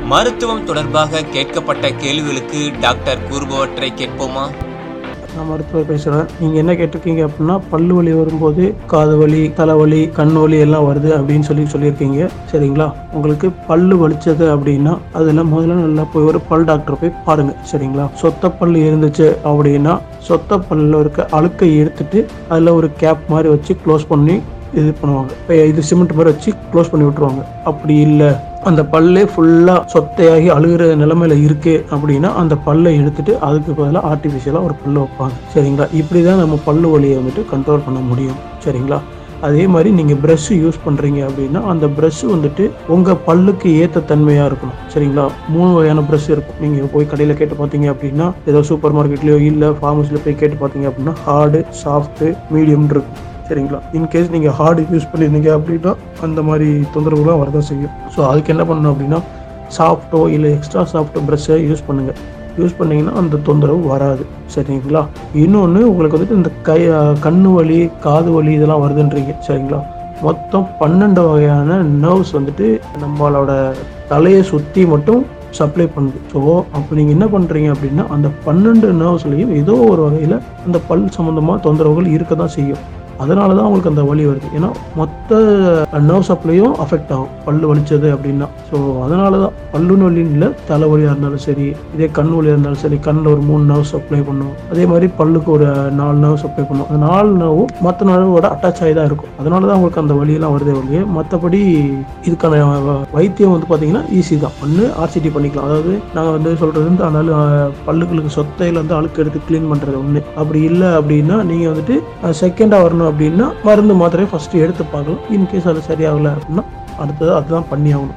மருத்துவம் தொடர்பாக கேட்கப்பட்ட கேள்விகளுக்கு டாக்டர் கூறுபவற்றை கேட்போமா நான் மருத்துவர் பேசுகிறேன் நீங்கள் என்ன கேட்டிருக்கீங்க அப்படின்னா பல்லு வலி வரும்போது காது வலி தலைவலி கண் வலி எல்லாம் வருது அப்படின்னு சொல்லி சொல்லியிருக்கீங்க சரிங்களா உங்களுக்கு பல்லு வலிச்சது அப்படின்னா அதில் முதல்ல நல்லா போய் ஒரு பல் டாக்டர் போய் பாருங்க சரிங்களா சொத்த பல் இருந்துச்சு அப்படின்னா சொத்த பல்லில் இருக்க அழுக்கை எடுத்துட்டு அதில் ஒரு கேப் மாதிரி வச்சு க்ளோஸ் பண்ணி இது பண்ணுவாங்க இப்போ இது சிமெண்ட் மாதிரி வச்சு க்ளோஸ் பண்ணி விட்டுருவாங்க அப்படி இல்லை அந்த பல்லே ஃபுல்லாக சொத்தையாகி அழுகிற நிலமையில இருக்கு அப்படின்னா அந்த பல்லை எடுத்துட்டு அதுக்கு பதிலாக ஆர்டிஃபிஷியலாக ஒரு பல்லு வைப்பாங்க சரிங்களா இப்படி தான் நம்ம பல்லு வலியை வந்துட்டு கண்ட்ரோல் பண்ண முடியும் சரிங்களா அதே மாதிரி நீங்கள் ப்ரஷ் யூஸ் பண்ணுறீங்க அப்படின்னா அந்த ப்ரஷ் வந்துட்டு உங்கள் பல்லுக்கு ஏற்ற தன்மையாக இருக்கணும் சரிங்களா மூணு வகையான ப்ரஷ் இருக்கும் நீங்கள் போய் கடையில் கேட்டு பார்த்தீங்க அப்படின்னா ஏதோ சூப்பர் மார்க்கெட்லேயோ இல்லை ஃபார்மஸில் போய் கேட்டு பார்த்தீங்க அப்படின்னா ஹார்டு சாஃப்ட்டு மீடியம் இருக்கும் சரிங்களா இன்கேஸ் நீங்கள் ஹார்டு யூஸ் பண்ணியிருந்தீங்க அப்படின்னா அந்த மாதிரி தொந்தரவுலாம் வரதான் செய்யும் ஸோ அதுக்கு என்ன பண்ணணும் அப்படின்னா சாஃப்ட்டோ இல்லை எக்ஸ்ட்ரா சாஃப்ட் ப்ரஷ்ஷை யூஸ் பண்ணுங்கள் யூஸ் பண்ணிங்கன்னா அந்த தொந்தரவு வராது சரிங்களா இன்னொன்று உங்களுக்கு வந்துட்டு இந்த கை கண்ணு வலி காது வலி இதெல்லாம் வருதுன்றீங்க சரிங்களா மொத்தம் பன்னெண்டு வகையான நர்வ்ஸ் வந்துட்டு நம்மளோட தலையை சுற்றி மட்டும் சப்ளை பண்ணுது ஸோ அப்போ நீங்கள் என்ன பண்ணுறீங்க அப்படின்னா அந்த பன்னெண்டு நர்வ்ஸ்லையும் ஏதோ ஒரு வகையில் அந்த பல் சம்மந்தமாக தொந்தரவுகள் இருக்க தான் செய்யும் அதனால தான் உங்களுக்கு அந்த வலி வருது ஏன்னா மொத்த நர்வ் சப்ளையும் அஃபெக்ட் ஆகும் பல்லு வலிச்சது அப்படின்னா ஸோ அதனால தான் பல்லுன்னு வலின்னு இல்லை தலைவலியாக இருந்தாலும் சரி இதே கண் வலியாக இருந்தாலும் சரி கண்ணில் ஒரு மூணு நர்வ் சப்ளை பண்ணும் அதே மாதிரி பல்லுக்கு ஒரு நாலு நர்வ் சப்ளை பண்ணும் அந்த நாலு நர்வும் மற்ற நர்வோட அட்டாச் ஆகி தான் இருக்கும் அதனால தான் உங்களுக்கு அந்த வலியெல்லாம் வருதே வழியே மற்றபடி இதுக்கான வ- வைத்தியம் வந்து பார்த்தீங்கன்னா ஈஸி தான் ஒன்று ஆர்சிடி பண்ணிக்கலாம் அதாவது நாங்கள் வந்து சொல்கிறது வந்து அதனால அஹ், பல்லுகளுக்கு சொத்தையில் வந்து அழுக்கு எடுத்து க்ளீன் பண்ணுறது ஒன்று அப்படி இல்லை அப்படின்னா நீங்கள் வந்துட்டு செகண்டாக வரணும் அப்படின்னா மருந்து மாத்திரையை ஃபஸ்ட்டு எடுத்து பார்க்கலாம் இன்கேஸ் அது சரியாகலை அப்படின்னா அடுத்தது அதுதான் பண்ணி ஆகணும்